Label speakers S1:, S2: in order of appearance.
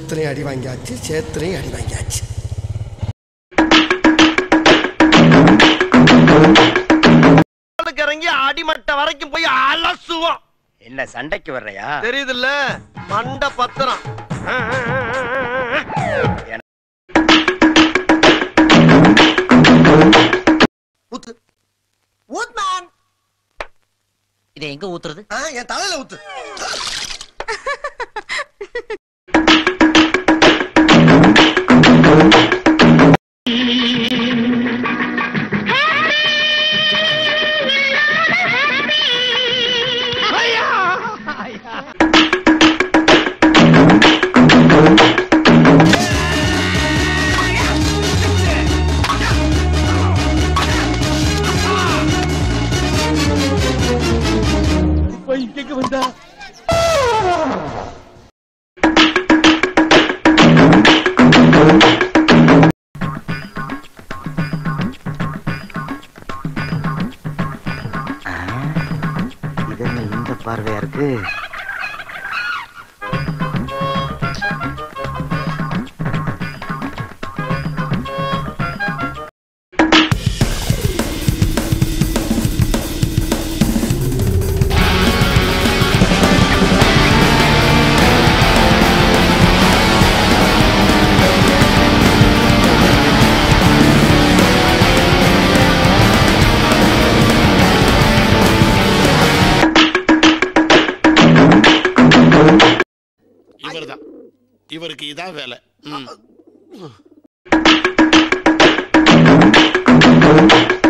S1: சூத்துலையும் அடி வாங்கியாச்சு சேத்துலையும் அடி வாங்கியாச்சு
S2: இறங்கி அடிமட்ட வரைக்கும் போய் அலசுவோம்
S3: என்ன சண்டைக்கு வர்றையா
S2: தெரியுதுல்ல மண்ட பத்திரம்
S1: ஊத்து ஊத்மேன்
S4: இதை எங்க ஊத்துறது
S1: என் தலையில ஊத்து
S3: இது என்ன இந்த பார்வையா இருக்கு
S5: இவர்தான் இவருக்கு இதான் வேலை ம்.